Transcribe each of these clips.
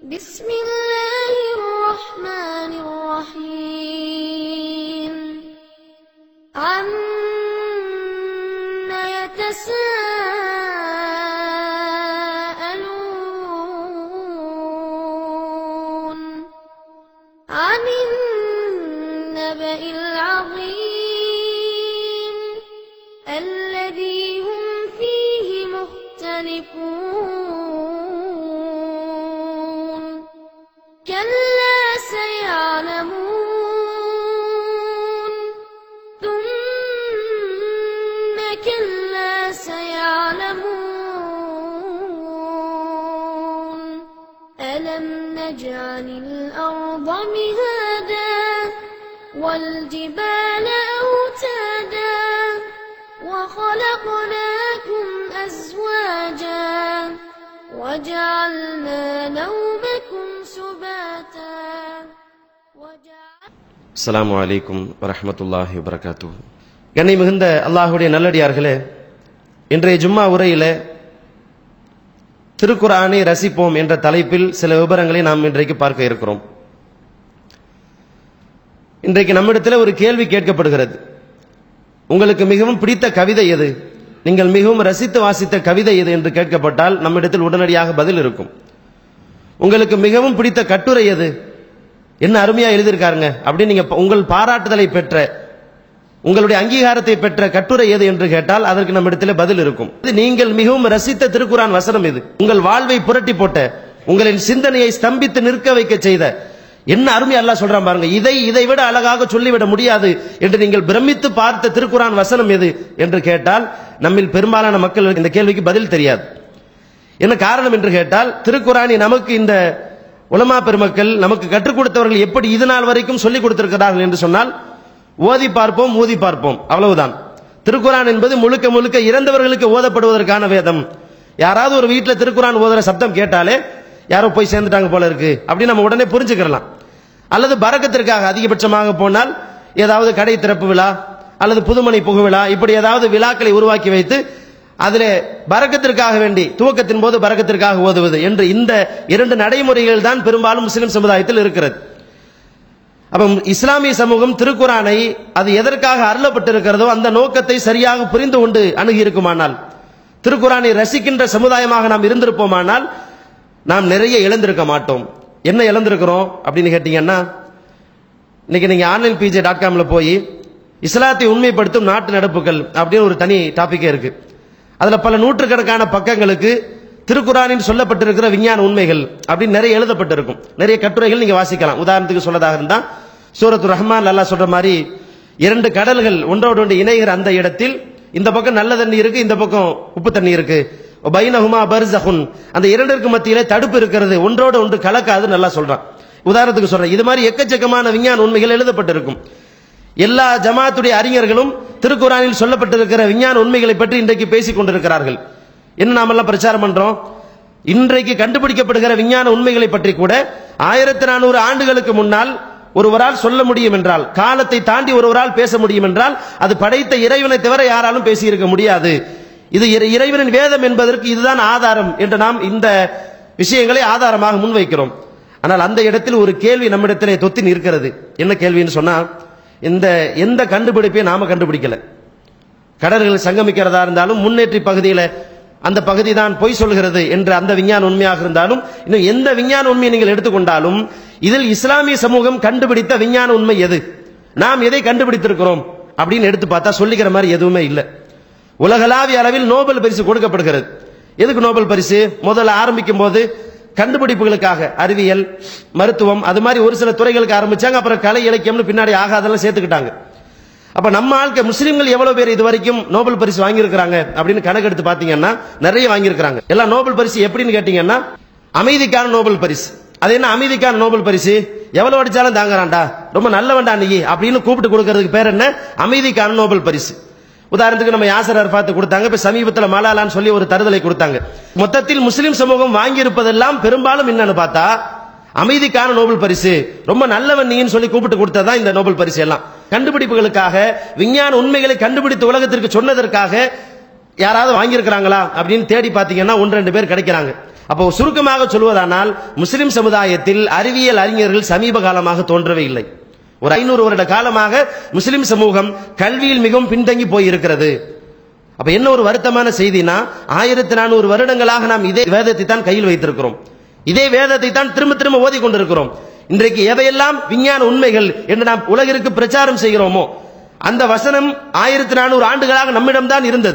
بسم الله الرحمن الرحيم عم يتساءلون عن النبأ العظيم الذي هم فيه مختلفون كلا سيعلمون ثم كلا سيعلمون ألم نجعل الأرض مهادا والجبال أوتادا وخلقناكم أزواجا وجعلنا نومكم سباتا وجعلنا அஸ்ஸலாமு அலைக்கும் வரஹ்மத்துல்லாஹி வபரகாத்து கண்ணை மிகுந்த அல்லாஹுடைய நல்லடியார்களே இன்றைய ஜும்மா உரையில திருக்குர்ஆனை ரசிப்போம் என்ற தலைப்பில் சில விவரங்களை நாம் இன்றைக்கு பார்க்க இருக்கிறோம் இன்றைக்கு நம்மிடத்தில் ஒரு கேள்வி கேட்கப்படுகிறது உங்களுக்கு மிகவும் பிடித்த கவிதை எது நீங்கள் மிகவும் ரசித்து வாசித்த கவிதை எது என்று கேட்கப்பட்டால் நம்மிடத்தில் உடனடியாக பதில் இருக்கும் உங்களுக்கு மிகவும் பிடித்த கட்டுரை எது என்ன அருமையா எழுதியிருக்காருங்க அப்படின்னு நீங்க ப- உங்கள் பாராட்டுதலை பெற்ற உங்களுடைய அங்கீகாரத்தை பெற்ற கட்டுரை எது என்று கேட்டால் அதற்கு நம்மிடத்தில் பதில் இருக்கும் இது நீங்கள் மிகவும் ரசித்த திருக்குரான் வசனம் இது உங்கள் வாழ்வை புரட்டி போட்ட உங்களின் சிந்தனையை ஸ்தம்பித்து நிற்க வைக்க செய்த என்ன அருமை அல்லாஹ் சொல்றான் பாருங்க இதை இதை விட அழகாக சொல்லிவிட முடியாது என்று நீங்கள் பிரமித்து பார்த்த திருக்குரான் வசனம் எது என்று கேட்டால் நம்மில் பெரும்பாலான மக்கள் இந்த கேள்விக்கு பதில் தெரியாது என்ன காரணம் என்று கேட்டால் திருக்குரானி நமக்கு இந்த உலமா பெருமக்கள் நமக்கு கற்றுக் கொடுத்தவர்கள் எப்படி இது நாள் வரைக்கும் சொல்லிக் கொடுத்திருக்கிறார்கள் என்று சொன்னால் ஓதி பார்ப்போம் ஊதி பார்ப்போம் அவ்வளவுதான் திருக்குரான் என்பது முழுக்க முழுக்க இறந்தவர்களுக்கு ஓதப்படுவதற்கான வேதம் யாராவது ஒரு வீட்டில் திருக்குரான் ஓதுற சப்தம் கேட்டாலே யாரோ போய் சேர்ந்துட்டாங்க போல இருக்கு அப்படின்னு நம்ம உடனே புரிஞ்சுக்கிறலாம் அல்லது பறக்கத்திற்காக அதிகபட்சமாக போனால் ஏதாவது கடை திறப்பு விழா அல்லது புதுமனை புகு விழா இப்படி ஏதாவது விழாக்களை உருவாக்கி வைத்து அதிலே பறக்கத்திற்காக வேண்டி துவக்கத்தின் போது பறக்கத்திற்காக ஓதுவது என்று இந்த இரண்டு நடைமுறைகள் தான் பெரும்பாலும் முஸ்லிம் சமுதாயத்தில் இருக்கிறது அப்ப இஸ்லாமிய சமூகம் திருக்குரானை அது எதற்காக அருளப்பட்டிருக்கிறதோ அந்த நோக்கத்தை சரியாக புரிந்து கொண்டு அணுகி இருக்குமானால் திருக்குரானை ரசிக்கின்ற சமுதாயமாக நாம் இருந்திருப்போமானால் நாம் நிறைய இழந்திருக்க மாட்டோம் என்ன இழந்திருக்கிறோம் அப்படின்னு கேட்டீங்கன்னா இன்னைக்கு நீங்க ஆன்லைன் பிஜே டாட் காம்ல போய் இஸ்லாத்தை உண்மைப்படுத்தும் நாட்டு நடப்புகள் அப்படின்னு ஒரு தனி டாபிக்கே இருக்கு அதுல பல நூற்றுக்கணக்கான பக்கங்களுக்கு திருக்குறானில் சொல்லப்பட்டிருக்கிற விஞ்ஞான உண்மைகள் அப்படின்னு நிறைய எழுதப்பட்டிருக்கும் நிறைய கட்டுரைகள் நீங்க வாசிக்கலாம் உதாரணத்துக்கு சொல்லதாக இருந்தா சூரத்து ரஹ்மான் அல்லாஹ் சொல்ற மாதிரி இரண்டு கடல்கள் ஒன்றோடு ஒன்று இணைகிற அந்த இடத்தில் இந்த பக்கம் நல்ல தண்ணி இருக்கு இந்த பக்கம் உப்பு தண்ணி இருக்கு பைனஹுமா பர்சஹுன் அந்த இரண்டிற்கு மத்தியிலே தடுப்பு இருக்கிறது ஒன்றோடு ஒன்று கலக்காது நல்லா சொல்றான் உதாரணத்துக்கு சொல்றேன் இது மாதிரி எக்கச்சக்கமான விஞ்ஞான உண்மைகள் எழுதப்பட்டிருக்கும் எல்லா ஜமாத்துடைய அறிஞர்களும் திருக்குறானில் சொல்லப்பட்டிருக்கிற விஞ்ஞான உண்மைகளை பற்றி இன்றைக்கு பேசிக் கொண்டிருக்கிறார்கள் என்ன நாமெல்லாம் பிரச்சாரம் பண்றோம் இன்றைக்கு கண்டுபிடிக்கப்படுகிற விஞ்ஞான உண்மைகளை பற்றி கூட ஆயிரத்தி நானூறு ஆண்டுகளுக்கு முன்னால் ஒருவரால் சொல்ல முடியும் என்றால் காலத்தை தாண்டி ஒருவரால் பேச முடியும் என்றால் அது படைத்த இறைவனை தவிர யாராலும் பேசியிருக்க முடியாது இது இறை- இறைவனின் வேதம் என்பதற்கு இதுதான் ஆதாரம் என்று நாம் இந்த விஷயங்களை ஆதாரமாக முன்வைக்கிறோம் ஆனால் அந்த இடத்தில் ஒரு கேள்வி நம்மிடத்திலே தொத்தி நிற்கிறது என்ன கேள்வின்னு சொன்னா இந்த எந்த கண்டுபிடிப்பையும் நாம கண்டுபிடிக்கல கடல்கள் சங்கமிக்கிறதா இருந்தாலும் முன்னேற்றி பகுதியில அந்த பகுதி தான் பொய் சொல்கிறது என்ற அந்த விஞ்ஞான உண்மையாக இருந்தாலும் இன்னும் எந்த விஞ்ஞான உண்மையை நீங்கள் எடுத்துக்கொண்டாலும் இதில் இஸ்லாமிய சமூகம் கண்டுபிடித்த விஞ்ஞான உண்மை எது நாம் எதை கண்டுபிடித்திருக்கிறோம் அப்படின்னு எடுத்து பார்த்தா சொல்லிக்கிற மாதிரி எதுவுமே இல்லை உலகளாவிய அளவில் நோபல் பரிசு கொடுக்கப்படுகிறது எதுக்கு நோபல் பரிசு முதல்ல ஆரம்பிக்கும் போது கண்டுபிடிப்புகளுக்காக அறிவியல் மருத்துவம் அது மாதிரி ஒரு சில துறைகளுக்கு ஆரம்பிச்சாங்க அப்புறம் கலை இலக்கியம்னு பின்னாடி ஆகாதெல்லாம் சேர்த்துக்கிட்டாங்க அப்ப நம்ம ஆட்கள் முஸ்லிம்கள் எவ்வளவு பேர் இது வரைக்கும் நோபல் பரிசு வாங்கியிருக்கிறாங்க அப்படின்னு கணக்கெடுத்து பாத்தீங்கன்னா நிறைய வாங்கியிருக்கிறாங்க எல்லாம் நோபல் பரிசு எப்படின்னு கேட்டீங்கன்னா அமைதிக்கான நோபல் பரிசு அது என்ன அமைதிக்கான நோபல் பரிசு எவ்வளவு அடிச்சாலும் தாங்குறான்டா ரொம்ப நல்லவன்டா நீ அப்படின்னு கூப்பிட்டு கொடுக்கறதுக்கு பேர் என்ன அமைதிக்கான நோபல் பரிசு உதாரணத்துக்கு நம்ம யாசர் பார்த்து கொடுத்தாங்க இப்ப சமீபத்துல மலாலான்னு சொல்லி ஒரு தருதலை கொடுத்தாங்க மொத்தத்தில் முஸ்லிம் சமூகம் வாங்கி இருப்பதெல்லாம் பெரும்பாலும் என்னன்னு பார்த்தா அமைதிக்கான நோபல் பரிசு ரொம்ப நல்லவன் நீன்னு சொல்லி கூப்பிட்டு கொடுத்ததான் இந்த நோபல் பரிசு எல்லாம் கண்டுபிடிப்புகளுக்காக விஞ்ஞான உண்மைகளை கண்டுபிடித்து உலகத்திற்கு சொன்னதற்காக யாராவது வாங்கியிருக்கிறாங்களா அப்படின்னு தேடி பார்த்தீங்கன்னா ஒன்று ரெண்டு பேர் கிடைக்கிறாங்க அப்போ சுருக்கமாக சொல்வதானால் முஸ்லிம் சமுதாயத்தில் அறிவியல் அறிஞர்கள் சமீப காலமாக தோன்றவே இல்லை ஒரு ஐநூறு வருட காலமாக முஸ்லிம் சமூகம் கல்வியில் மிகவும் பின்தங்கி போய் இருக்கிறது அப்ப என்ன ஒரு வருத்தமான செய்தினா ஆயிரத்தி நானூறு வருடங்களாக நாம் இதே வேதத்தை தான் கையில் வைத்திருக்கிறோம் இதே வேதத்தை தான் திரும்ப திரும்ப ஓதி கொண்டிருக்கிறோம் இன்றைக்கு எவையெல்லாம் விஞ்ஞான உண்மைகள் என்று நாம் உலகிற்கு பிரச்சாரம் செய்கிறோமோ அந்த வசனம் ஆயிரத்தி நானூறு ஆண்டுகளாக நம்மிடம்தான் இருந்தது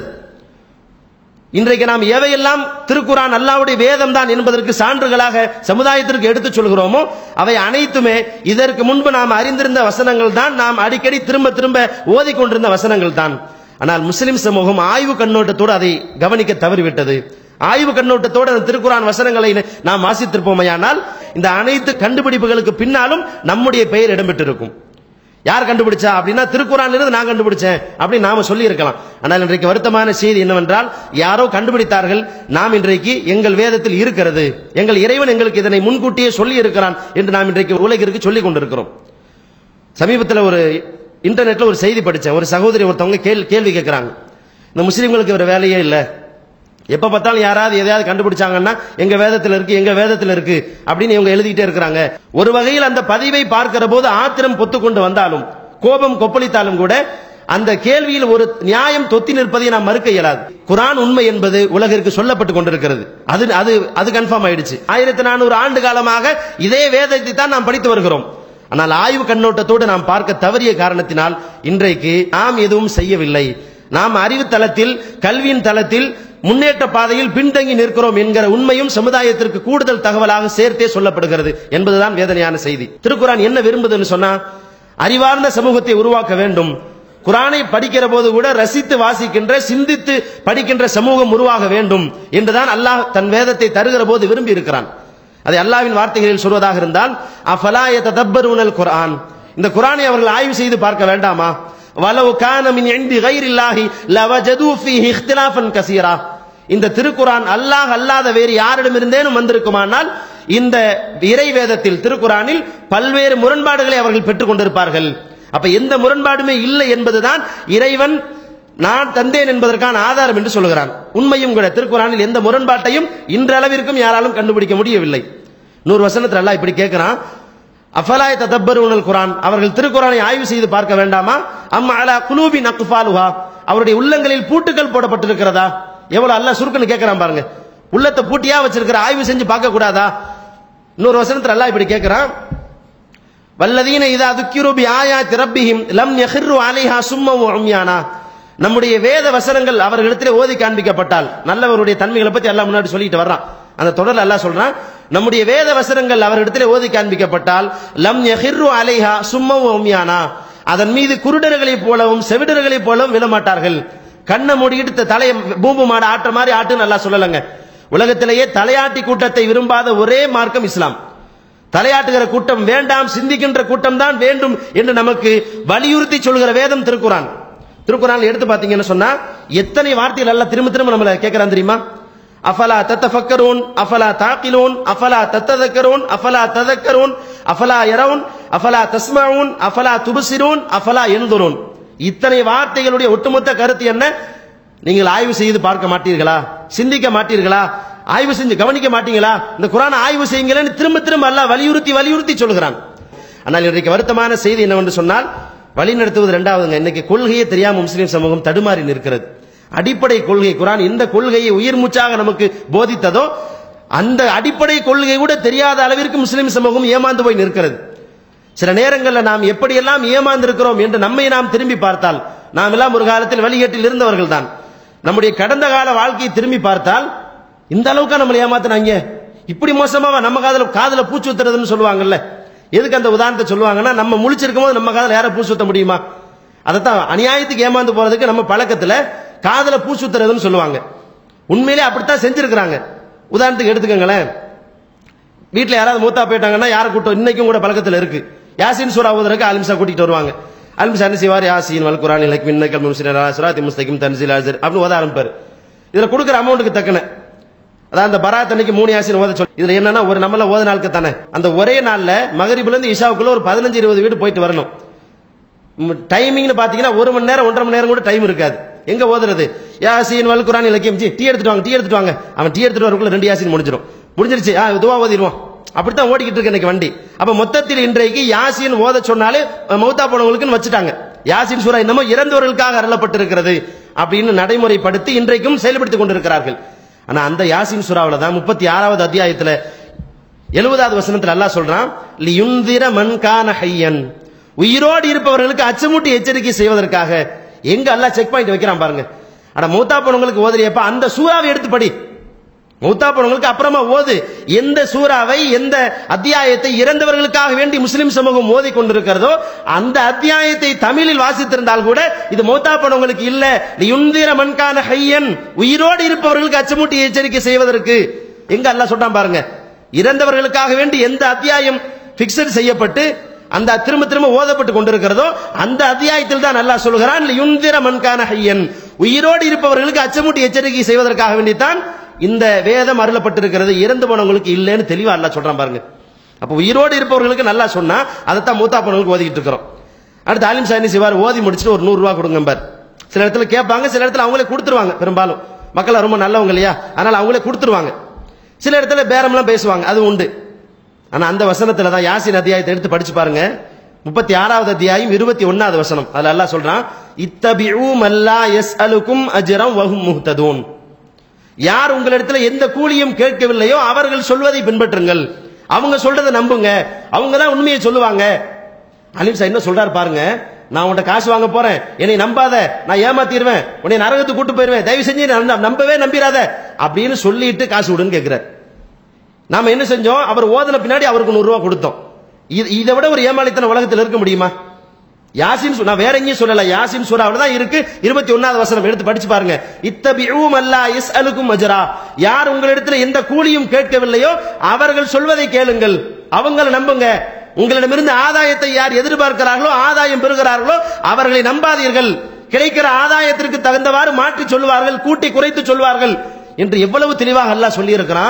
இன்றைக்கு நாம் எவையெல்லாம் திருக்குரான் அல்லாவுடைய வேதம் தான் என்பதற்கு சான்றுகளாக சமுதாயத்திற்கு எடுத்துச் சொல்கிறோமோ அவை அனைத்துமே இதற்கு முன்பு நாம் அறிந்திருந்த வசனங்கள் தான் நாம் அடிக்கடி திரும்ப திரும்ப ஓதிக்கொண்டிருந்த வசனங்கள் தான் ஆனால் முஸ்லிம் சமூகம் ஆய்வு கண்ணோட்டத்தோடு அதை கவனிக்க தவறிவிட்டது ஆய்வு கண்ணோட்டத்தோடு அந்த திருக்குரான் வசனங்களை நாம் வாசித்திருப்போமையானால் இந்த அனைத்து கண்டுபிடிப்புகளுக்கு பின்னாலும் நம்முடைய பெயர் இடம்பெற்றிருக்கும் யார் கண்டுபிடிச்சா அப்படின்னா திருக்குறான் இருந்து நான் கண்டுபிடிச்சேன் அப்படின்னு நாம சொல்லி இருக்கலாம் ஆனால் இன்றைக்கு வருத்தமான செய்தி என்னவென்றால் யாரோ கண்டுபிடித்தார்கள் நாம் இன்றைக்கு எங்கள் வேதத்தில் இருக்கிறது எங்கள் இறைவன் எங்களுக்கு இதனை முன்கூட்டியே சொல்லி இருக்கிறான் என்று நாம் இன்றைக்கு உலகிற்கு சொல்லிக் கொண்டிருக்கிறோம் சமீபத்தில் ஒரு இன்டர்நெட்ல ஒரு செய்தி படிச்சேன் ஒரு சகோதரி ஒருத்தவங்க கேள் கேள்வி கேட்கிறாங்க இந்த முஸ்லீம்களுக்கு ஒரு வேலையே இல்லை எப்ப பார்த்தாலும் யாராவது எதையாவது கண்டுபிடிச்சாங்கன்னா எங்க வேதத்தில் இருக்கு எங்க வேதத்தில் இருக்கு அப்படின்னு இவங்க எழுதிட்டே இருக்கிறாங்க ஒரு வகையில் அந்த பதிவை பார்க்கிற போது ஆத்திரம் பொத்து கொண்டு வந்தாலும் கோபம் கொப்பளித்தாலும் கூட அந்த கேள்வியில் ஒரு நியாயம் தொத்தி நிற்பதை நாம் மறுக்க இயலாது குரான் உண்மை என்பது உலகிற்கு சொல்லப்பட்டு கொண்டிருக்கிறது அது அது அது கன்ஃபார்ம் ஆயிடுச்சு ஆயிரத்தி நானூறு ஆண்டு காலமாக இதே வேதத்தை தான் நாம் படித்து வருகிறோம் ஆனால் ஆய்வு கண்ணோட்டத்தோடு நாம் பார்க்க தவறிய காரணத்தினால் இன்றைக்கு நாம் எதுவும் செய்யவில்லை நாம் அறிவு தளத்தில் கல்வியின் தளத்தில் முன்னேற்ற பாதையில் பின்தங்கி நிற்கிறோம் என்கிற உண்மையும் சமுதாயத்திற்கு கூடுதல் தகவலாக சேர்த்தே சொல்லப்படுகிறது என்பதுதான் வேதனையான செய்தி திருக்குரான் என்ன விரும்புதுன்னு சொன்னா அறிவார்ந்த சமூகத்தை உருவாக்க வேண்டும் குரானை படிக்கிற போது கூட ரசித்து வாசிக்கின்ற சிந்தித்து படிக்கின்ற சமூகம் உருவாக வேண்டும் என்றுதான் அல்லாஹ் தன் வேதத்தை தருகிற போது விரும்பி இருக்கிறான் அதை அல்லாவின் வார்த்தைகளில் சொல்வதாக இருந்தால் அஃபலாய ததப்பருனல் குரான் இந்த குரானை அவர்கள் ஆய்வு செய்து பார்க்க வேண்டாமா வலவு கான மின் இந்தி கைரில்லாஹி லவஜது ஃபீஹி இக்திலாஃபன் கசீரா இந்த திருக்குரான் அல்லாஹ் அல்லாத வேறு யாரிடமிருந்தேனும் வந்திருக்குமானால் இந்த இறை வேதத்தில் திருக்குரானில் பல்வேறு முரண்பாடுகளை அவர்கள் பெற்றுக் கொண்டிருப்பார்கள் அப்ப எந்த முரண்பாடுமே இல்லை என்பதுதான் இறைவன் நான் தந்தேன் என்பதற்கான ஆதாரம் என்று சொல்கிறான் உண்மையும் கூட திருக்குறானில் எந்த முரண்பாட்டையும் இன்றளவிற்கும் யாராலும் கண்டுபிடிக்க முடியவில்லை நூறு வசனத்தில் அல்லாஹ் இப்படி கேட்கிறான் அஃபலாய் ததப்பருனல் குரான் அவர்கள் திருக்குறானை ஆய்வு செய்து பார்க்க வேண்டாமா அம்மா அலா குலூபி நக்குஃபாலுஹா அவருடைய உள்ளங்களில் பூட்டுகள் போடப்பட்டிருக்கிறதா எவ்வளவு அல்லாஹ் சுருக்குன்னு கேட்கிறான் பாருங்க உள்ளத்தை பூட்டியா வச்சிருக்கிற ஆய்வு செஞ்சு பார்க்க கூடாதா இன்னொரு வசனத்தில் அல்லாஹ் இப்படி கேட்கிறான் வல்லதீன இதா துக்கிரு பி ஆயாத்தி ரப்பிஹிம் லம் யஹிர்ரு அலைஹா சும்ம உம்யானா நம்முடைய வேத வசனங்கள் அவர்களிடத்திலே ஓதி காண்பிக்கப்பட்டால் நல்லவருடைய தன்மைகளை பத்தி எல்லாம் முன்னாடி சொல்லிட்டு வர்றான் அந்த தொடர்ல அல்லாஹ் சொல்றான் நம்முடைய வேத வசனங்கள் அவர்களிடத்திலே ஓதி காண்பிக்கப்பட்டால் லம் யஹிர்ரு அலைஹா சும்ம உம்யானா அதன் மீது குருடர்களைப் போலவும் செவிடர்களைப் போலவும் விழமாட்டார்கள் கண்ணை மூடிக்கிட்டு தலையை பூம்பு மாட ஆட்டுற மாதிரி ஆட்டுன்னு நல்லா சொல்லலங்க உலகத்திலேயே தலையாட்டி கூட்டத்தை விரும்பாத ஒரே மார்க்கம் இஸ்லாம் தலையாட்டுகிற கூட்டம் வேண்டாம் சிந்திக்கின்ற கூட்டம் தான் வேண்டும் என்று நமக்கு வலியுறுத்தி சொல்கிற வேதம் திருக்குறான் திருக்குறான் எடுத்து பாத்தீங்கன்னு சொன்னா எத்தனை வார்த்தைகள் எல்லாம் திரும்ப திரும்ப நம்மள கேட்கறான் தெரியுமா அஃபலா தத்தஃபக்கரூன் அஃபலா தாக்கிலூன் அஃபலா தத்ததக்கரூன் அஃபலா ததக்கரூன் அஃபலா யரவுன் அஃபலா தஸ்மவுன் அஃபலா துபசிரூன் அஃபலா எண்துரூன் இத்தனை வார்த்தைகளுடைய ஒட்டுமொத்த கருத்து என்ன நீங்கள் ஆய்வு செய்து பார்க்க மாட்டீர்களா சிந்திக்க மாட்டீர்களா ஆய்வு செஞ்சு கவனிக்க மாட்டீங்களா இந்த குரானை ஆய்வு செய்யுங்களேன்னு திரும்ப திரும்ப அல்லாஹ் வலியுறுத்தி வலியுறுத்தி சொல்கிறான் ஆனால் இன்றைக்கு வருத்தமான செய்தி என்னவென்று சொன்னால் வழி நடத்துவது இரண்டாவதுங்க இன்னைக்கு கொள்கையே தெரியாம முஸ்லீம் சமூகம் தடுமாறி நிற்கிறது அடிப்படை கொள்கை குரான் எந்த கொள்கையை உயிர் மூச்சாக நமக்கு போதித்ததோ அந்த அடிப்படை கொள்கை கூட தெரியாத அளவிற்கு முஸ்லீம் சமூகம் ஏமாந்து போய் நிற்கிறது சில நேரங்களில் நாம் எப்படியெல்லாம் ஏமாந்திருக்கிறோம் என்று நம்மை நாம் திரும்பி பார்த்தால் நாம் எல்லாம் ஒரு காலத்தில் வழிகேட்டில் இருந்தவர்கள் தான் நம்முடைய கடந்த கால வாழ்க்கையை திரும்பி பார்த்தால் இந்த அளவுக்கு நம்மளை ஏமாத்தினாங்க இப்படி மோசமாவா நம்ம காதல காதல பூச்சி ஊத்துறதுன்னு சொல்லுவாங்கல்ல எதுக்கு அந்த உதாரணத்தை சொல்லுவாங்கன்னா நம்ம முழிச்சிருக்கும் போது நம்ம காதல யாரை பூச்சி ஊத்த முடியுமா அதைத்தான் அநியாயத்துக்கு ஏமாந்து போறதுக்கு நம்ம பழக்கத்துல காதல பூச்சி ஊத்துறதுன்னு சொல்லுவாங்க உண்மையிலே அப்படித்தான் செஞ்சிருக்கிறாங்க உதாரணத்துக்கு எடுத்துக்கோங்களேன் வீட்டுல யாராவது மூத்தா போயிட்டாங்கன்னா யாரை கூட்டம் இன்னைக்கும் கூட பழக்கத்துல இருக்கு யாசின் சூரா ஓதுறதுக்கு அலிம்சா கூட்டிட்டு வருவாங்க அலிம்சா என்ன செய்வார் யாசின் வல் குரான் இலக்கு மின்னக்கல் முஸ்லிம் சுராத்தி முஸ்தகிம் தன்சில் அசர் அப்படின்னு ஓத ஆரம்பிப்பாரு இதுல கொடுக்குற அமௌண்ட்டுக்கு தக்கன அதான் அந்த பராத் அன்னைக்கு மூணு யாசின் ஓத சொல்லி இதுல என்னன்னா ஒரு நம்மள ஓத நாளுக்கு தானே அந்த ஒரே நாள்ல மகரிபுல இருந்து இஷாவுக்குள்ள ஒரு பதினஞ்சு இருபது வீடு போயிட்டு வரணும் டைமிங்னு பாத்தீங்கன்னா ஒரு மணி நேரம் ஒன்றரை மணி நேரம் கூட டைம் இருக்காது எங்க ஓதுறது யாசின் வல் குரான் இலக்கியம் ஜி டீ எடுத்துட்டு வாங்க டீ எடுத்துட்டு வாங்க அவன் டீ எடுத்துட்டு வரக்குள்ள ரெண்டு யாசின் முடிஞ்சிடும் முடிஞ்சிருச்சு ஆ துவா ஓதிடுவோம் அப்படித்தான் ஓடிக்கிட்டு இருக்கு இன்னைக்கு வண்டி அப்ப மொத்தத்தில் இன்றைக்கு யாசின் ஓத சொன்னாலே அஹ், மௌத்தா போனவங்களுக்குன்னு வச்சுட்டாங்க யாசின் சூரா என்னமோ இறந்தவர்களுக்காக அருளப்பட்டிருக்கிறது அப்படின்னு நடைமுறைப்படுத்தி இன்றைக்கும் செயல்படுத்திக் கொண்டிருக்கிறார்கள் ஆனா அந்த யாசின் சூறாவுல தான் முப்பத்தி ஆறாவது அத்தியாயத்துல எழுபதாவது வசனத்துல அல்லாஹ் சொல்றான் லியுந்திர மன்கான ஹையன் உயிரோடு இருப்பவர்களுக்கு அச்சமூட்டி எச்சரிக்கை செய்வதற்காக எங்க அல்லாஹ் செக் பாயிண்ட் வைக்கிறான் பாருங்க அட மூத்தா போனவங்களுக்கு ஓதுறியப்ப அந்த சூறாவை எடுத்து படி மூத்தா போனவங்களுக்கு அப்புறமா ஓது எந்த சூறாவை எந்த அத்தியாயத்தை இறந்தவர்களுக்காக வேண்டி முஸ்லிம் சமூகம் ஓதி கொண்டிருக்கிறதோ அந்த அத்தியாயத்தை தமிழில் வாசித்திருந்தால் கூட இது மூத்தா போனவங்களுக்கு இல்ல லியுந்திர மன்கான ஹையன் உயிரோடு இருப்பவர்களுக்கு அச்சமூட்டி எச்சரிக்கை செய்வதற்கு எங்க அல்லாஹ் சொல்றான் பாருங்க இறந்தவர்களுக்காக வேண்டி எந்த அத்தியாயம் பிக்சட் செய்யப்பட்டு அந்த திரும்ப திரும்ப ஓதப்பட்டு கொண்டிருக்கிறதோ அந்த அத்தியாயத்தில் தான் அல்லாஹ் சொல்கிறான் யுந்திர மன்கான ஹையன் உயிரோடு இருப்பவர்களுக்கு அச்சமூட்டி எச்சரிக்கை செய்வதற்காக வேண்டித்தான் இந்த வேதம் அருளப்பட்டிருக்கிறது இறந்து போனவங்களுக்கு இல்லைன்னு தெளிவா அல்லாஹ் சொல்றான் பாருங்க அப்ப உயிரோடு இருப்பவர்களுக்கு நல்லா சொன்னா அதைத்தான் மூத்தா போனவங்களுக்கு ஓதிக்கிட்டு இருக்கிறோம் அடுத்து ஆலிம் சாயினி சிவார் ஓதி முடிச்சுட்டு ஒரு நூறு ரூபாய் கொடுங்க பார் சில இடத்துல கேட்பாங்க சில இடத்துல அவங்களே கொடுத்துருவாங்க பெரும்பாலும் மக்கள் ரொம்ப நல்லவங்க இல்லையா அதனால அவங்களே கொடுத்துருவாங்க சில இடத்துல பேரம்லாம் பேசுவாங்க அது உண்டு ஆனா அந்த வசனத்துல தான் யாசின் அத்தியாயத்தை எடுத்து படிச்சு பாருங்க முப்பத்தி ஆறாவது அத்தியாயம் இருபத்தி ஒன்னாவது வசனம் அதுல அல்லாஹ் சொல்றான் இத்தபிஉ மல்லா யஸ்அலுக்கும் அஜ்ரம் வஹும் முஹ்ததூன் யார் உங்களிடத்துல எந்த கூலியும் கேட்கவில்லையோ அவர்கள் சொல்வதை பின்பற்றுங்கள் அவங்க சொல்றதை நம்புங்க அவங்க தான் உண்மையை சொல்லுவாங்க அலிம் சார் என்ன சொல்றாரு பாருங்க நான் உன்கிட்ட காசு வாங்க போறேன் என்னை நம்பாத நான் ஏமாத்திடுவேன் உன்னை நரகத்துக்கு கூட்டு போயிருவேன் தயவு செஞ்சு நம்ப- நம்பவே நம்பிராத அப்படின்னு சொல்லிட்டு காசு விடுன்னு கேட்கிறார் நாம என்ன செஞ்சோம் அவர் ஓதுன பின்னாடி அவருக்கு நூறு ரூபாய் கொடுத்தோம் இது- இதை விட ஒரு ஏமாளித்தன உலகத்தில் இருக்க முடியுமா யாசின் சூ- நான் வேற எங்கேயும் சொல்லல யாசின் சூறாவில் தான் இருக்கு இருபத்தி ஒன்னாவது வசனம் எடுத்து படிச்சு பாருங்க இத்தபிஉம் அல்லா இஸ் அலுக்கும் அஜரா யார் உங்களிடத்தில் எந்த கூலியும் கேட்கவில்லையோ அவர்கள் சொல்வதை கேளுங்கள் அவங்களை நம்புங்க உங்களிடமிருந்து ஆதாயத்தை யார் எதிர்பார்க்கிறார்களோ ஆதாயம் பெறுகிறார்களோ அவர்களை நம்பாதீர்கள் கிடைக்கிற ஆதாயத்திற்கு தகுந்தவாறு மாற்றி சொல்லுவார்கள் கூட்டி குறைத்து சொல்வார்கள் என்று எவ்வளவு தெளிவாக அல்லாஹ் சொல்லி இருக்கிறான்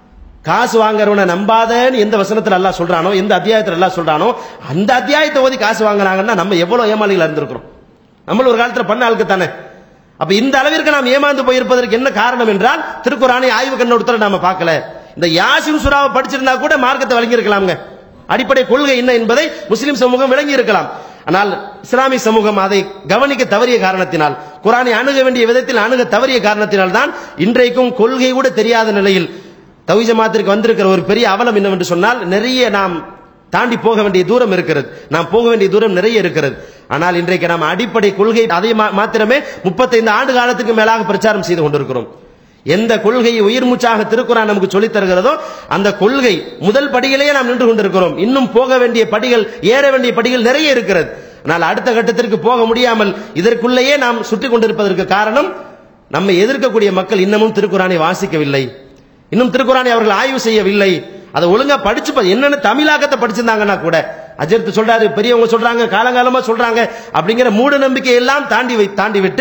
காசு வாங்குறவனை நம்பாதன்னு எந்த வசனத்துல அல்லாஹ் சொல்றானோ எந்த அத்தியாயத்துல அல்லாஹ் சொல்றானோ அந்த அத்தியாயத்தை ஓதி காசு வாங்குறாங்கன்னா நம்ம எவ்வளவு ஏமாளிகளா இருந்திருக்கிறோம் நம்மள ஒரு காலத்துல பண்ண ஆளுக்கு தானே அப்ப இந்த அளவிற்கு நாம் ஏமாந்து போயிருப்பதற்கு என்ன காரணம் என்றால் திருக்குறானை ஆய்வு கண்ணோட்டத்தில் நாம பார்க்கல இந்த யாசின் சுறாவை படிச்சிருந்தா கூட மார்க்கத்தை வழங்கி இருக்கலாம்ங்க அடிப்படை கொள்கை என்ன என்பதை முஸ்லிம் சமூகம் விளங்கி இருக்கலாம் ஆனால் இஸ்லாமிய சமூகம் அதை கவனிக்க தவறிய காரணத்தினால் குரானை அணுக வேண்டிய விதத்தில் அணுக தவறிய காரணத்தினால் தான் இன்றைக்கும் கொள்கை கூட தெரியாத நிலையில் தவி ஜமாத்திற்கு வந்திருக்கிற ஒரு பெரிய அவலம் என்னவென்று சொன்னால் நிறைய நாம் தாண்டி போக வேண்டிய தூரம் இருக்கிறது நாம் போக வேண்டிய தூரம் நிறைய இருக்கிறது ஆனால் இன்றைக்கு நாம் அடிப்படை கொள்கை அதை மா- மாத்திரமே முப்பத்தைந்து ஆண்டு காலத்துக்கு மேலாக பிரச்சாரம் செய்து கொண்டிருக்கிறோம் எந்த கொள்கையை உயிர் மூச்சாக திருக்குறான் நமக்கு சொல்லித் தருகிறதோ அந்த கொள்கை முதல் படியிலேயே நாம் நின்று கொண்டிருக்கிறோம் இன்னும் போக வேண்டிய படிகள் ஏற வேண்டிய படிகள் நிறைய இருக்கிறது ஆனால் அடுத்த கட்டத்திற்கு போக முடியாமல் இதற்குள்ளேயே நாம் சுற்றி கொண்டிருப்பதற்கு காரணம் நம்மை எதிர்க்கக்கூடிய மக்கள் இன்னமும் திருக்குறானை வாசிக்கவில்லை இன்னும் திருக்குறானை அவர்கள் ஆய்வு செய்யவில்லை அதை ஒழுங்கா படிச்சு பா- என்னென்ன தமிழாக்கத்தை படிச்சிருந்தாங்கன்னா கூட அஜர்த்து சொல்றாரு பெரியவங்க சொல்றாங்க காலங்காலமா சொல்றாங்க அப்படிங்கிற மூட நம்பிக்கை எல்லாம் தாண்டி வை- தாண்டி விட்டு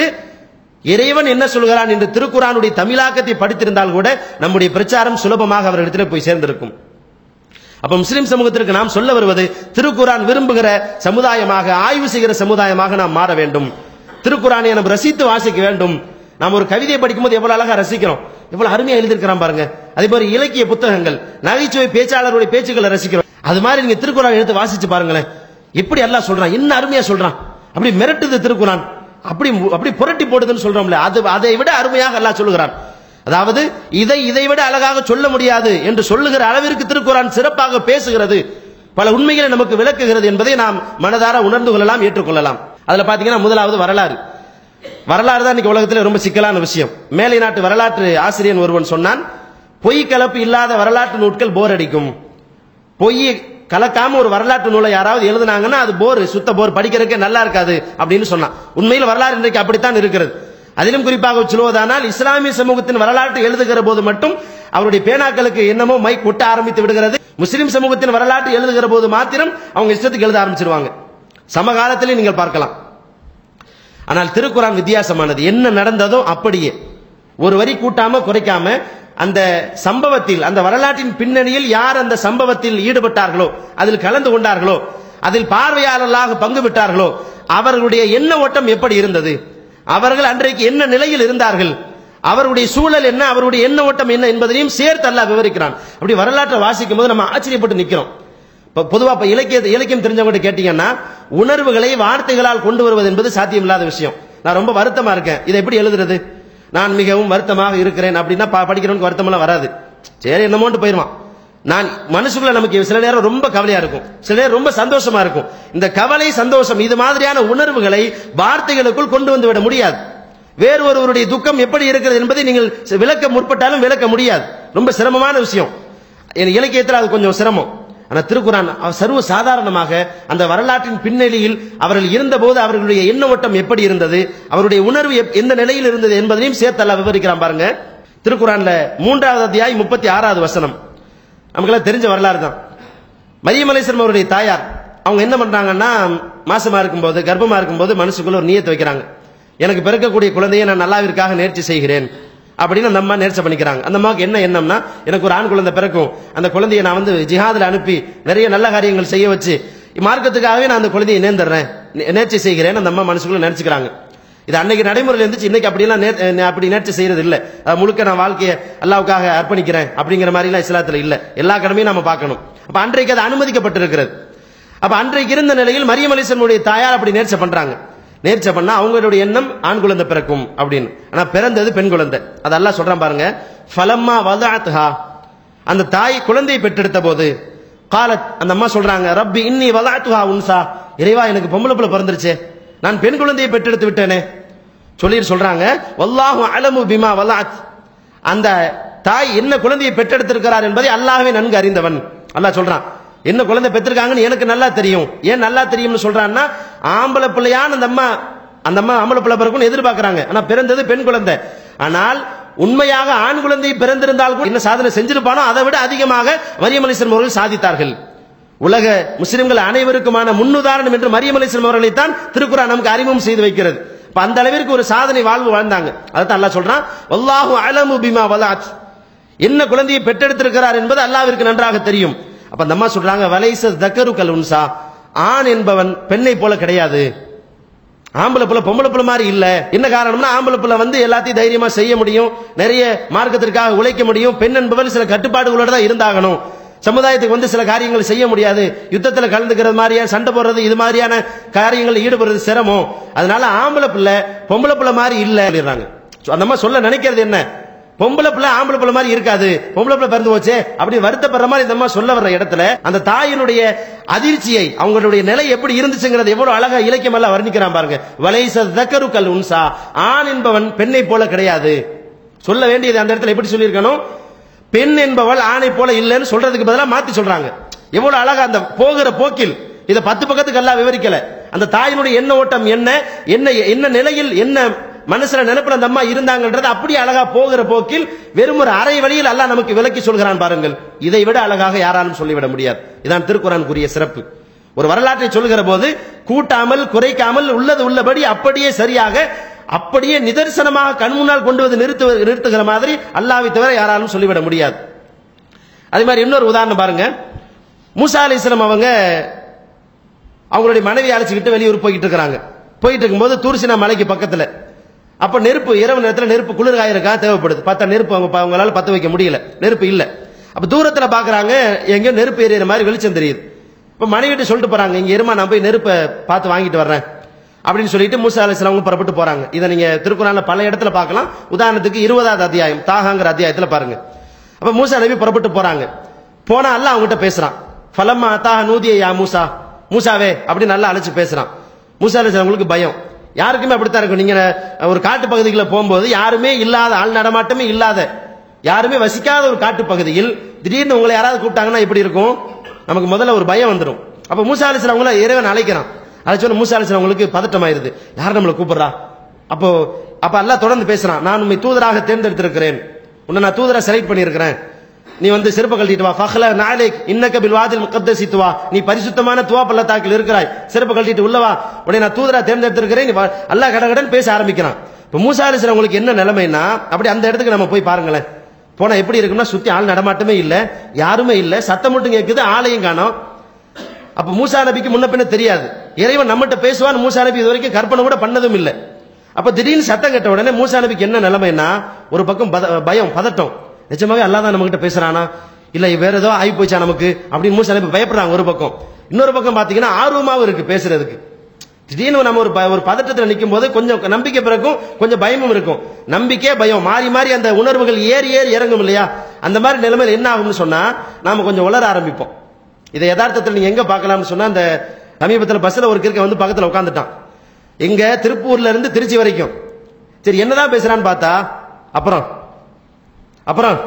இறைவன் என்ன சொல்கிறான் என்று திருக்குறானுடைய தமிழாக்கத்தை படித்திருந்தால் கூட நம்முடைய பிரச்சாரம் சுலபமாக அவர்களிடத்தில் போய் சேர்ந்திருக்கும் அப்ப முஸ்லிம் சமூகத்திற்கு நாம் சொல்ல வருவது திருக்குரான் விரும்புகிற சமுதாயமாக ஆய்வு செய்கிற சமுதாயமாக நாம் மாற வேண்டும் திருக்குறானை நாம் ரசித்து வாசிக்க வேண்டும் நாம் ஒரு கவிதையை படிக்கும்போது எவ்வளவு அழகா ரசிக்கிறோம் எவ்வளவு அருமையா எழுதியிருக்கிறான் பாருங்க அதே மாதிரி இலக்கிய புத்தகங்கள் நகைச்சுவை பேச்சாளருடைய பேச்சுக்களை ரசிக்கிறோம் அது மாதிரி நீங்க திருக்குறான் எடுத்து வாசிச்சு பாருங்களேன் எப்படி எல்லாம் சொல்றான் என்ன அருமையா சொல்றான் அப்படி மிரட்டுது திருக்குறான் அப்படி அப்படி புரட்டி போடுதுன்னு சொல்றோம்ல அது அதை விட அருமையாக அல்லாஹ் சொல்லுகிறான் அதாவது இதை இதை விட அழகாக சொல்ல முடியாது என்று சொல்லுகிற அளவிற்கு திருக்குறான் சிறப்பாக பேசுகிறது பல உண்மைகளை நமக்கு விளக்குகிறது என்பதை நாம் மனதார உணர்ந்து கொள்ளலாம் ஏற்றுக்கொள்ளலாம் அதுல பாத்தீங்கன்னா முதலாவது வரலாறு வரலாறு தான் இன்னைக்கு உலகத்தில் ரொம்ப சிக்கலான விஷயம் மேலை நாட்டு வரலாற்று ஆசிரியன் ஒருவன் சொன்னான் பொய் கலப்பு இல்லாத வரலாற்று நூட்கள் போர் அடிக்கும் பொய் கலக்காம ஒரு வரலாற்று நூலை யாராவது எழுதுனாங்கன்னா அது போர் சுத்த போர் படிக்கிறதுக்கு நல்லா இருக்காது அப்படின்னு சொன்னான் உண்மையில் வரலாறு இன்றைக்கு அப்படித்தான் இருக்கிறது அதிலும் குறிப்பாக சொல்வதானால் இஸ்லாமிய சமூகத்தின் வரலாற்று எழுதுகிற போது மட்டும் அவருடைய பேனாக்களுக்கு என்னமோ மைக் ஒட்ட ஆரம்பித்து விடுகிறது முஸ்லிம் சமூகத்தின் வரலாற்று எழுதுகிற போது மாத்திரம் அவங்க இஷ்டத்துக்கு எழுத ஆரம்பிச்சிருவாங்க சமகாலத்திலே நீங்கள் பார்க்கலாம் ஆனால் திருக்குறான் வித்தியாசமானது என்ன நடந்ததோ அப்படியே ஒரு வரி கூட்டாம குறைக்காம அந்த சம்பவத்தில் அந்த வரலாற்றின் பின்னணியில் யார் அந்த சம்பவத்தில் ஈடுபட்டார்களோ அதில் கலந்து கொண்டார்களோ அதில் பார்வையாளர்களாக பங்கு பெற்றார்களோ அவர்களுடைய எண்ண ஓட்டம் எப்படி இருந்தது அவர்கள் அன்றைக்கு என்ன நிலையில் இருந்தார்கள் அவருடைய சூழல் என்ன அவருடைய எண்ண ஓட்டம் என்ன என்பதையும் சேர்த்து அல்லாஹ் விவரிக்கிறான் அப்படி வரலாற்றை வாசிக்கும் போது நம்ம ஆச்சரியப்பட்டு நிக்கிறோம் இப்ப பொதுவா இப்ப இலக்கிய இலக்கியம் தெரிஞ்சவங்க கேட்டீங்கன்னா உணர்வுகளை வார்த்தைகளால் கொண்டு வருவது என்பது சாத்தியமில்லாத விஷயம் நான் ரொம்ப வருத்தமா இருக்கேன் இதை எப்படி எழுதுறது நான் மிகவும் வருத்தமாக இருக்கிறேன் அப்படின்னா ப- படிக்கிறவனுக்கு வருத்தமெல்லாம் வராது சரி என்னமோன்ட்டு போயிருவான் நான் மனசுக்குள்ள நமக்கு சில நேரம் ரொம்ப கவலையா இருக்கும் சில நேரம் ரொம்ப சந்தோஷமா இருக்கும் இந்த கவலை சந்தோஷம் இது மாதிரியான உணர்வுகளை வார்த்தைகளுக்குள் கொண்டு வந்து விட முடியாது வேறு ஒருவருடைய துக்கம் எப்படி இருக்கிறது என்பதை நீங்கள் விளக்க முற்பட்டாலும் விளக்க முடியாது ரொம்ப சிரமமான விஷயம் என் இலக்கியத்தில் அது கொஞ்சம் சிரமம் ஆனா திருக்குறான் அவர் சர்வ சாதாரணமாக அந்த வரலாற்றின் பின்னணியில் அவர்கள் இருந்தபோது அவர்களுடைய எண்ண ஓட்டம் எப்படி இருந்தது அவருடைய உணர்வு எப்- எந்த நிலையில் இருந்தது என்பதையும் சேர்த்து அல்லாஹ் விவரிக்கிறான் பாருங்க திருக்குறான்ல மூன்றாவது அத்தியாய் முப்பத்தி ஆறாவது வசனம் நமக்கெல்லாம் தெரிஞ்ச வரலாறு தான் மரியம் அலைசலம் அவருடைய தாயார் அவங்க என்ன பண்றாங்கன்னா மாசமா இருக்கும்போது கர்ப்பமா இருக்கும்போது மனசுக்குள்ள ஒரு நியத்தை வைக்கிறாங்க எனக்கு பிறக்கக்கூடிய குழந்தையை நான் நல்லாவிற்காக நேர்ச்சி செய்கிறேன் அப்படின்னு அந்த அம்மா நேர்ச்சி பண்ணிக்கிறாங்க அந்த அம்மாவுக்கு என்ன எண்ணம்னா எனக்கு ஒரு ஆண் குழந்தை பிறக்கும் அந்த குழந்தையை நான் வந்து ஜிஹாதுல அனுப்பி நிறைய நல்ல காரியங்கள் செய்ய வச்சு மார்க்கத்துக்காகவே நான் அந்த குழந்தையை நேர்ந்துடுறேன் நே- நேர்ச்சி செய்கிறேன் அந்த அம்மா மனசுக்குள்ள நினைச்சுக்கிறாங்க இது அன்னைக்கு நடைமுறையில் இருந்துச்சு இன்னைக்கு அப்படிலாம் நேர்- அஹ் அப்படி நேர்ச்சி செய்யறது இல்ல அது முழுக்க நான் வாழ்க்கையை அல்லாவுக்காக அர்ப்பணிக்கிறேன் அப்படிங்கிற மாதிரி எல்லாம் இஸ்லாத்துல இல்ல எல்லா கடமையும் நாம பார்க்கணும் அப்ப அன்றைக்கு அது அனுமதிக்கப்பட்டிருக்கிறது அப்ப அன்றைக்கு இருந்த நிலையில் மரியம் அலிசனுடைய தாயார் அப்படி நேர்ச்சை பண்றாங்க நேர்ச்சை பண்ணா அவங்களுடைய எண்ணம் ஆண் குழந்தை பிறக்கும் அப்படின்னு ஆனா பிறந்தது பெண் குழந்தை அதெல்லாம் சொல்றான் பாருங்க ஃபலம்மா வதாத்ஹா அந்த தாய் குழந்தையை பெற்றெடுத்த போது காலத் அந்த அம்மா சொல்றாங்க ரப்பி இன்னி வலாத்துஹா உன்சா இறைவா எனக்கு பொம்பளை பிள்ளை பிறந்துருச்சே நான் பெண் குழந்தையை பெற்றெடுத்து விட்டேனே சொல்லிட்டு சொல்றாங்க வல்லாஹு அலமு பிமா வலாத் அந்த தாய் என்ன குழந்தையை பெற்றெடுத்திருக்கிறார் என்பதை அல்லாஹ்வே நன்கு அறிந்தவன் அல்லாஹ் சொல்றான் என்ன குழந்தை பெற்றிருக்காங்கன்னு எனக்கு நல்லா தெரியும் ஏன் நல்லா தெரியும்னு சொல்றான்னா ஆம்பளை பிள்ளையான அந்த அம்மா அந்த அம்மா ஆம்பளை பிள்ளை பிறக்கும்னு எதிர்பார்க்கறாங்க ஆனா பிறந்தது பெண் குழந்தை ஆனால் உண்மையாக ஆண் குழந்தை பிறந்திருந்தால் கூட என்ன சாதனை செஞ்சிருப்பானோ அதை விட அதிகமாக மரியம் அலிஸ்லம் அவர்கள் சாதித்தார்கள் உலக முஸ்லிம்கள் அனைவருக்குமான முன்னுதாரணம் என்று மரியம் அலிஸ்லம் அவர்களைத்தான் திருக்குறான் நமக்கு அறிமுகம் செய்து வைக்கிறது இப்ப அந்த அளவிற்கு ஒரு சாதனை வாழ்வு வாழ்ந்தாங்க அதைத்தான் அல்லாஹ் சொல்றான் வல்லாஹு அலமு பிமா வலாத் என்ன குழந்தையை பெற்றெடுத்திருக்கிறார் என்பது அல்லாவிற்கு நன்றாக தெரியும் அப்ப அந்த அம்மா சொல்றாங்க வலைச தக்கரு கல் உன்சா ஆண் என்பவன் பெண்ணை போல கிடையாது ஆம்பளை புள்ள பொம்பளை புள்ள மாதிரி இல்ல என்ன காரணம்னா ஆம்பளை புள்ள வந்து எல்லாத்தையும் தைரியமா செய்ய முடியும் நிறைய மார்க்கத்திற்காக உழைக்க முடியும் பெண் என்பவர் சில கட்டுப்பாடுகளோட தான் இருந்தாகணும் சமுதாயத்துக்கு வந்து சில காரியங்கள் செய்ய முடியாது யுத்தத்துல கலந்துக்கிறது மாதிரியா சண்டை போடுறது இது மாதிரியான காரியங்கள் ஈடுபடுறது சிரமம் அதனால ஆம்பளை பிள்ளை பொம்பளை பிள்ளை மாதிரி இல்ல சொல்லிடுறாங்க அந்த அம்மா சொல்ல நினைக்கிறது என்ன பொம்பளை பிள்ளை ஆம்பளை பிள்ளை மாதிரி இருக்காது பொம்பளை பிள்ளை பிறந்து போச்சே அப்படி வருத்தப்படுற மாதிரி இந்த அம்மா சொல்ல வர்ற இடத்துல அந்த தாயினுடைய அதிர்ச்சியை அவங்களுடைய நிலை எப்படி இருந்துச்சுங்கிறது எவ்வளவு அழகா இலக்கியம் எல்லாம் வர்ணிக்கிறான் பாருங்க வலைச தக்கரு கல் உன்சா ஆண் என்பவன் பெண்ணை போல கிடையாது சொல்ல வேண்டியது அந்த இடத்துல எப்படி சொல்லியிருக்கணும் பெண் என்பவள் ஆணை போல இல்லைன்னு சொல்றதுக்கு பதிலா மாத்தி சொல்றாங்க எவ்வளவு அழகா அந்த போகிற போக்கில் இத பத்து பக்கத்துக்கு எல்லாம் விவரிக்கல அந்த தாயினுடைய எண்ண ஓட்டம் என்ன என்ன என்ன நிலையில் என்ன மனசுல நினைப்புல அந்த அம்மா இருந்தாங்கன்றது அப்படியே அழகா போகிற போக்கில் வெறும் ஒரு அரை வழியில் அல்லாஹ் நமக்கு விளக்கி சொல்கிறான் பாருங்கள் இதை விட அழகாக யாராலும் சொல்லிவிட முடியாது இதான் திருக்குறானுக்குரிய சிறப்பு ஒரு வரலாற்றை சொல்லுகிற போது கூட்டாமல் குறைக்காமல் உள்ளது உள்ளபடி அப்படியே சரியாக அப்படியே நிதர்சனமாக கண் முன்னால் கொண்டு வந்து நிறுத்து நிறுத்துகிற மாதிரி அல்லாவை தவிர யாராலும் சொல்லிவிட முடியாது அதே மாதிரி இன்னொரு உதாரணம் பாருங்க மூசா அலிஸ்லாம் அவங்க அவங்களுடைய மனைவி அழைச்சிக்கிட்டு வெளியூர் போய்கிட்டு இருக்கிறாங்க போயிட்டு இருக்கும்போது தூர்சினா மலைக்கு பக்கத்துல அப்ப நெருப்பு இரவு நேரத்துல நெருப்பு குளிர் காயிருக்கா தேவைப்படுது பார்த்தா நெருப்பு அவங்க ப- அவங்களால பத்த வைக்க முடியல நெருப்பு இல்ல அப்ப தூரத்துல பாக்குறாங்க எங்கேயோ நெருப்பு எரியற மாதிரி வெளிச்சம் தெரியுது இப்ப மனைவிட்டு சொல்லிட்டு போறாங்க இங்க இருமா நான் போய் நெருப்பை பார்த்து வாங்கிட்டு வர்றேன் அப்படின்னு சொல்லிட்டு மூசா அலிஸ்லாம் அவங்க புறப்பட்டு போறாங்க இதை நீங்க திருக்குறான்ல பல இடத்துல பார்க்கலாம் உதாரணத்துக்கு இருபதாவது அத்தியாயம் தாகாங்கிற அத்தியாயத்துல பாருங்க அப்ப மூசா நபி புறப்பட்டு போறாங்க போனா அல்ல அவங்ககிட்ட பேசுறான் ஃபலம்மா அத்தாஹ நூதிய யா மூசா மூசாவே அப்படி நல்லா அழைச்சு பேசுறான் மூசா அலிஸ்லாம் அவங்களுக்கு பயம் யாருக்குமே அப்படித்தான் இருக்கும் நீங்க ஒரு காட்டு பகுதிக்குள்ள போகும்போது யாருமே இல்லாத ஆள் நடமாட்டமே இல்லாத யாருமே வசிக்காத ஒரு காட்டு பகுதியில் திடீர்னு உங்களை யாராவது கூப்பிட்டாங்கன்னா எப்படி இருக்கும் நமக்கு முதல்ல ஒரு பயம் வந்துடும் அப்ப மூசா அலிஸ்லாம் அவங்கள இறைவன் அழைக்கிறான் அழைச்சோன்னு மூசா அலிஸ்லாம் அவங்களுக்கு பதட்டமாயிருது யார் நம்மளை கூப்பிடுறா அப்போ அப்ப அல்லாஹ் தொடர்ந்து பேசுறான் நான் உண்மை தூதராக தேர்ந்தெடுத்திருக்கிறேன் உன்னை நான் தூதரா செலக்ட் பண்ணியிருக்கிறேன் நீ வந்து செருப்பு கழட்டிட்டு வா ஃபஹ்ல நாளைக் இன்னக்க பில் வாதில் முகத்தசித்து வா நீ பரிசுத்தமான துவா பள்ளத்தாக்கில் இருக்கிறாய் செருப்பு கழட்டிட்டு உள்ள வா உடனே நான் தூதரா தேர்ந்தெடுத்திருக்கிறேன் நீ வா. அல்லாஹ் கடகடன் பேச ஆரம்பிக்கிறான் இப்ப மூசா அலிஸ்லாம் உங்களுக்கு என்ன நிலைமைன்னா அப்படி அந்த இடத்துக்கு நம்ம போய் பாருங்களேன் போனா எப்படி இருக்கும்னா சுத்தி ஆள் நடமாட்டமே இல்ல யாருமே இல்ல சத்தம் மட்டும் கேட்குது ஆளையும் காணோம் அப்ப மூசா நபிக்கு முன்ன பின்ன தெரியாது இறைவன் நம்மகிட்ட பேசுவான்னு மூசா நபி இது வரைக்கும் கற்பனை கூட பண்ணதும் இல்ல அப்ப திடீர்னு சத்தம் கேட்ட உடனே மூசா நபிக்கு என்ன நிலைமைன்னா ஒரு பக்கம் பத- பயம் பதட்டம் நிஜமாவே அல்லாஹ் தான் நம்ம கிட்ட பேசுறானா இல்ல வேற ஏதோ ஆகி போச்சா நமக்கு அப்படின்னு மூசா நபி பயப்படுறாங்க ஒரு பக்கம் இன்னொரு பக்கம் பாத்தீங்கன்னா ஆர்வமாவும் இருக்கு பேசுறதுக்கு திடீர்னு நம்ம ஒரு ப- ஒரு பதட்டத்தில் நிற்கும் போது கொஞ்சம் நம்பிக்கை பிறக்கும் கொஞ்சம் பயமும் இருக்கும் நம்பிக்கை பயம் மாறி மாறி அந்த உணர்வுகள் ஏறி ஏறி இறங்கும் இல்லையா அந்த மாதிரி நிலைமையில என்ன ஆகும்னு சொன்னா நாம கொஞ்சம் உளர ஆரம்பிப்போம் இதை யதார்த்தத்தில் நீங்க எங்க பார்க்கலாம்னு சொன்னா அந்த சமீபத்தில் பஸ்ல ஒரு கிறுக்க வந்து பக்கத்துல உட்காந்துட்டான் எங்க திருப்பூர்ல இருந்து திருச்சி வரைக்கும் சரி என்னதான் பேசுறான்னு பார்த்தா அப்புறம் அப்புறம்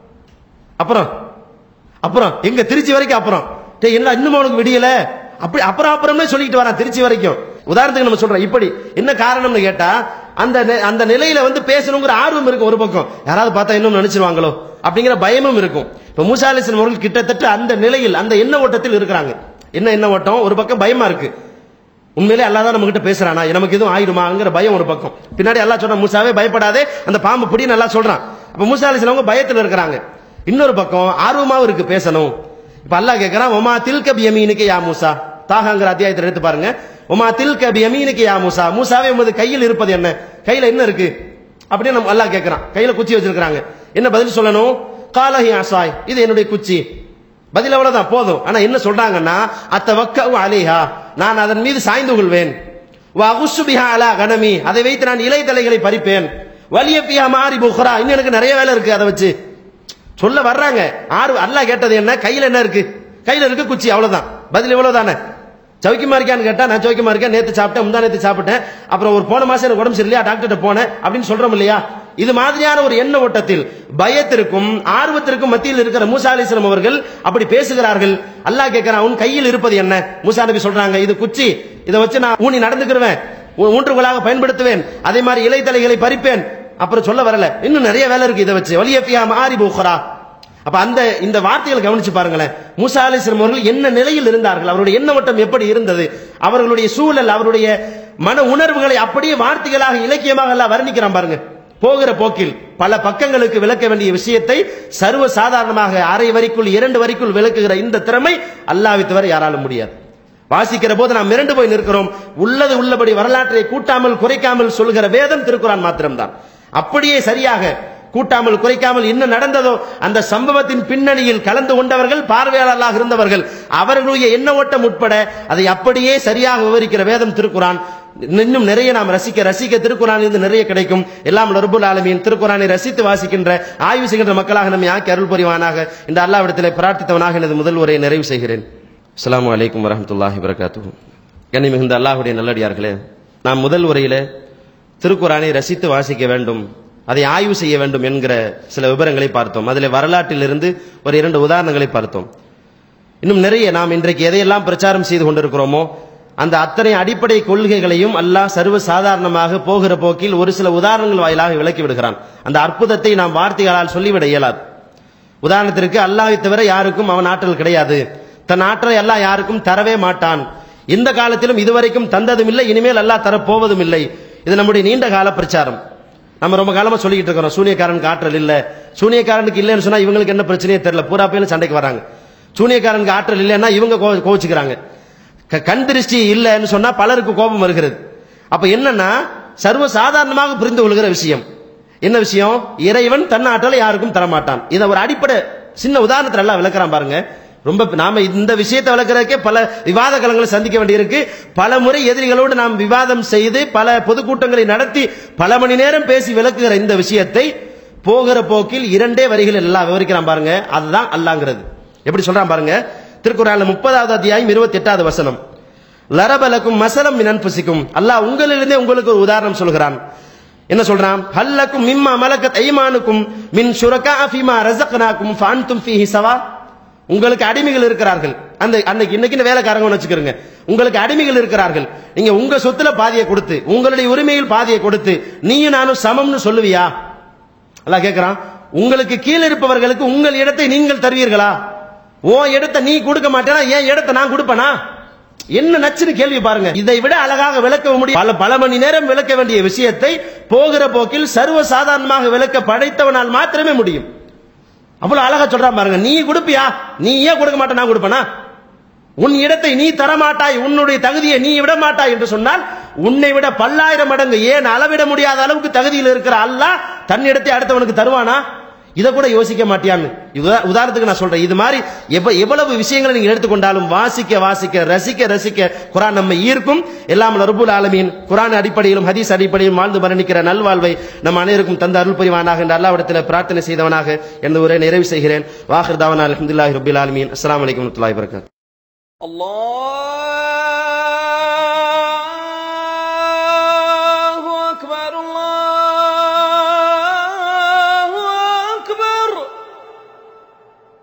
அப்புறம் அப்புறம் எங்க திருச்சி வரைக்கும் அப்புறம் டேய் என்ன இன்னும் உனக்கு விடியல அப்படி அப்புறம் அப்புறமே சொல்லிட்டு வரான் திருச்சி வரைக்கும் உதாரணத்துக்கு நம்ம சொல்றோம் இப்படி என்ன காரணம்னு கேட்டா அந்த நெ- அந்த நிலையில வந்து பேசணுங்கிற ஆர்வம் இருக்கும் ஒரு பக்கம் யாராவது பார்த்தா இன்னும் நினைச்சிருவாங்களோ அப்படிங்கிற பயமும் இருக்கும் இப்ப மூசா அலிஸ்லாம் அவர்கள் கிட்டத்தட்ட அந்த நிலையில் அந்த எண்ண ஓட்டத்தில் இருக்கிறாங்க என்ன எண்ண ஓட்டம் ஒரு பக்கம் பயமா இருக்கு உண்மையிலே அல்லாஹ் தான் நம்ம கிட்ட பேசுறானா நமக்கு எதுவும் ஆயிடுமாங்கிற பயம் ஒரு பக்கம் பின்னாடி அல்லாஹ் சொன்னா மூசாவே பயப்படாதே அந்த பாம்பு பிடி நல்லா சொல்றான் அப்ப மூசா அலிஸ்லவங்க பயத்துல இருக்கிறாங்க இன்னொரு பக்கம் ஆர்வமாவும் இருக்கு பேசணும் இப்ப அல்லாஹ் கேட்கறான் ஒமா தில்க பியமீனுக்கு யா மூசா தாகாங்கிற அத்தியாயத்தை எடுத்து பாருங்க ஒமா தில்க பியமீனுக்கு யா மூசா மூசாவே உமது கையில் இருப்பது என்ன கையில என்ன இருக்கு அப்படின்னு நம்ம அல்லாஹ் கேட்கறான் கையில குச்சி வச்சிருக்காங்க என்ன பதில் சொல்லணும் காலஹி அசாய் இது என்னுடைய குச்சி பதில் அவ்வளவுதான் போதும் ஆனா என்ன சொல்றாங்கன்னா அத்த வக்கவு அலிஹா நான் அதன் மீது சாய்ந்து கொள்வேன் வகுசு பிஹா அலா கனமி அதை வைத்து நான் இலை தலைகளை பறிப்பேன் வலிய பிஹா மாறி புஹ்ரா இன்னும் எனக்கு நிறைய வேலை இருக்கு அதை வச்சு சொல்ல வர்றாங்க ஆறு அல்லாஹ் கேட்டது என்ன கையில என்ன இருக்கு கையில இருக்கு குச்சி அவ்வளவுதான் பதில் இவ்வளவுதானே சௌக்கியமா இருக்கான்னு கேட்டா நான் சௌக்கியமா இருக்கேன் நேத்து சாப்பிட்டேன் முந்தா நேத்து சாப்பிட்டேன் அப்புறம் ஒரு போன மாசம் எனக்கு உடம்பு சரியில்லையா டாக்டர்கிட்ட போனேன் அப்படின்னு சொல்றோம் இல்லையா இது மாதிரியான ஒரு எண்ண ஓட்டத்தில் பயத்திற்கும் ஆர்வத்திற்கும் மத்தியில் இருக்கிற மூசா அலிஸ்லாம் அவர்கள் அப்படி பேசுகிறார்கள் அல்லாஹ் கேட்கிறான் உன் கையில் இருப்பது என்ன மூசா நபி சொல்றாங்க இது குச்சி இதை வச்சு நான் ஊனி நடந்துக்கிருவேன் ஊ- ஊன்றுகோலாக பயன்படுத்துவேன் அதே மாதிரி இலை தலைகளை பறிப்பேன் அப்புறம் சொல்ல வரல இன்னும் நிறைய வேலை இருக்கு இதை வச்சு வலியப்பியா மாறி போகிறா அப்ப அந்த இந்த வார்த்தைகளை கவனிச்சு பாருங்களேன் மூசா அலிஸ்லாம் அவர்கள் என்ன நிலையில் இருந்தார்கள் அவருடைய எண்ண ஓட்டம் எப்படி இருந்தது அவர்களுடைய சூழல் அவருடைய மன உணர்வுகளை அப்படியே வார்த்தைகளாக இலக்கியமாக எல்லாம் வர்ணிக்கிறான் பாருங்க போகிற போக்கில் பல பக்கங்களுக்கு விளக்க வேண்டிய விஷயத்தை சர்வ சாதாரணமாக அரை வரிக்குள் இரண்டு வரிக்குள் விளக்குகிற இந்த திறமை அல்லாஹ்வை தவிர யாராலும் முடியாது வாசிக்கிற போது நாம் மிரண்டு போய் நிற்கிறோம் உள்ளது உள்ளபடி வரலாற்றை கூட்டாமல் குறைக்காமல் சொல்கிற வேதம் திருக்குறான் மாத்திரம்தான் அப்படியே சரியாக கூட்டாமல் குறைக்காமல் என்ன நடந்ததோ அந்த சம்பவத்தின் பின்னணியில் கலந்து கொண்டவர்கள் பார்வையாளர்களாக இருந்தவர்கள் அவர்களுடைய எண்ண ஓட்டம் உட்பட அதை அப்படியே சரியாக விவரிக்கிற வேதம் திருக்குறான் இன்னும் நிறைய நாம் ரசிக்க ரசிக்க திருக்குறான் இருந்து நிறைய கிடைக்கும் எல்லாம் ரபுல் ஆலமீன் திருக்குறானை ரசித்து வாசிக்கின்ற ஆய்வு செய்கின்ற மக்களாக நம்மை ஆக்கி அருள் புரிவானாக இந்த அல்லாவிடத்திலே பிரார்த்தித்தவனாக எனது முதல் உரையை நிறைவு செய்கிறேன் அஸ்ஸலாமு அலைக்கும் வரஹ்மத்துல்லாஹி வரகாத்துஹு கண்ணி மிகுந்த அல்லாஹ்வுடைய நல்லடியார்களே நாம் முதல் உரையில திருக்குறானை ரசித்து வாசிக்க வேண்டும் அதை ஆய்வு செய்ய வேண்டும் என்கிற சில விவரங்களை பார்த்தோம் அதில் வரலாற்றிலிருந்து ஒரு இரண்டு உதாரணங்களை பார்த்தோம் இன்னும் நிறைய நாம் இன்றைக்கு எதையெல்லாம் பிரச்சாரம் செய்து கொண்டிருக்கிறோமோ அந்த அத்தனை அடிப்படை கொள்கைகளையும் அல்லாஹ் சர்வ சாதாரணமாக போகிற போக்கில் ஒரு சில உதாரணங்கள் வாயிலாக விளக்கி விடுகிறான் அந்த அற்புதத்தை நாம் வார்த்தைகளால் சொல்லிவிட இயலாது உதாரணத்திற்கு அல்லாஹ்வை தவிர யாருக்கும் அவன் ஆற்றல் கிடையாது தன் ஆற்றலை அல்லாஹ் யாருக்கும் தரவே மாட்டான் எந்த காலத்திலும் இதுவரைக்கும் தந்ததும் இல்லை இனிமேல் அல்லாஹ் தரப்போவதும் இல்லை இது நம்முடைய நீண்ட கால பிரச்சாரம் நம்ம ரொம்ப காலமா சொல்லிட்டு இருக்கிறோம் சூனியக்காரனுக்கு ஆற்றல் இல்ல சூனியக்காரனுக்கு இல்லைன்னு சொன்னா இவங்களுக்கு என்ன பிரச்சனையே தெரியல பூரா பேரும் சண்டைக்கு வராங்க சூனியக்காரனுக்கு ஆற்றல் இல்லைன்னா இவங்க கோ- கோவிச்சுக்கிறாங்க க- கண் திருஷ்டி இல்லைன்னு சொன்னா பலருக்கு கோபம் வருகிறது அப்ப என்னன்னா சர்வ சாதாரணமாக புரிந்து கொள்கிற விஷயம் என்ன விஷயம் இறைவன் தன் ஆற்றலை யாருக்கும் தரமாட்டான் இதை ஒரு அடிப்படை சின்ன உதாரணத்துல எல்லாம் விளக்குறான் பாருங்க ரொம்ப நாம இந்த விஷயத்தை விளக்குறதுக்கே பல விவாத களங்களை சந்திக்க வேண்டியிருக்கு பல முறை எதிரிகளோடு நாம் விவாதம் செய்து பல பொதுக்கூட்டங்களை நடத்தி பல மணி நேரம் பேசி விளக்குகிற இந்த விஷயத்தை போகிற போக்கில் இரண்டே வரிகள் எல்லாம் விவரிக்கிறான் பாருங்க அதுதான் அல்லாங்கிறது எப்படி சொல்றான் பாருங்க திருக்குறள் முப்பதாவது அத்தியாயம் இருபத்தி எட்டாவது வசனம் லரபலக்கும் மசலம் மினன் புசிக்கும் அல்லாஹ் உங்களிலிருந்தே உங்களுக்கு ஒரு உதாரணம் சொல்கிறான் என்ன சொல்றான் ஹல்லக்கும் மிம்மா மலக்கத் ஐமானுக்கும் மின் ஷுரகா ஃபீமா ரஸக்னாக்கும் ஃபஅன்தும் ஃபீஹி சவா உங்களுக்கு அடிமைகள் இருக்கிறார்கள் அந்த அன்னைக்கு இன்னைக்கு வேலைக்காரங்க வச்சுக்கிறங்க உங்களுக்கு அடிமைகள் இருக்கிறார்கள் நீங்க உங்க சொத்துல பாதியை கொடுத்து உங்களுடைய உரிமையில் பாதியை கொடுத்து நீயும் நானும் சமம்னு சொல்லுவியா அல்லாஹ் கேக்குறான் உங்களுக்கு கீழே இருப்பவர்களுக்கு உங்கள் இடத்தை நீங்கள் தருவீர்களா ஓ இடத்தை நீ கொடுக்க மாட்டேனா என் இடத்தை நான் கொடுப்பனா என்ன நச்சுன்னு கேள்வி பாருங்க இதை விட அழகாக விளக்க முடியும் பல பல மணி நேரம் விளக்க வேண்டிய விஷயத்தை போகிற போக்கில் சர்வ சாதாரணமாக விளக்க படைத்தவனால் மாத்திரமே முடியும் அவ்வளவு அழகா சொல்றான் பாருங்க நீ கொடுப்பியா நீ ஏன் கொடுக்க மாட்ட நான் கொடுப்பனா உன் இடத்தை நீ தரமாட்டாய் உன்னுடைய தகுதியை நீ விட மாட்டாய் என்று சொன்னால் உன்னை விட பல்லாயிரம் மடங்கு ஏன் அளவிட முடியாத அளவுக்கு தகுதியில் இருக்கிற அல்லாஹ் தன்னிடத்தை அடுத்தவனுக்கு தருவானா இதை கூட யோசிக்க மாட்டியான்னு உதா- உதாரணத்துக்கு நான் சொல்றேன் இது மாதிரி எவ்வ- எவ்வளவு விஷயங்களை நீங்க எடுத்துக்கொண்டாலும் வாசிக்க வாசிக்க ரசிக்க ரசிக்க குரான் நம்ம ஈர்க்கும் எல்லாம் ரபுல் ஆலமீன் குரான் அடிப்படையிலும் ஹதீஸ் அடிப்படையிலும் வாழ்ந்து மரணிக்கிற நல்வாழ்வை நம்ம அனைவருக்கும் தந்த அருள் புரிவானாக என்ற அல்லாவிடத்தில் பிரார்த்தனை செய்தவனாக என்ற உரை நிறைவு செய்கிறேன் வாஹிர் தாவனா அலமதுல்லாஹி ரபுல் ஆலமீன் அஸ்ஸலாமு அலைக்கும் வரஹ்மத்துல்லாஹி வபரகாத்துஹு الله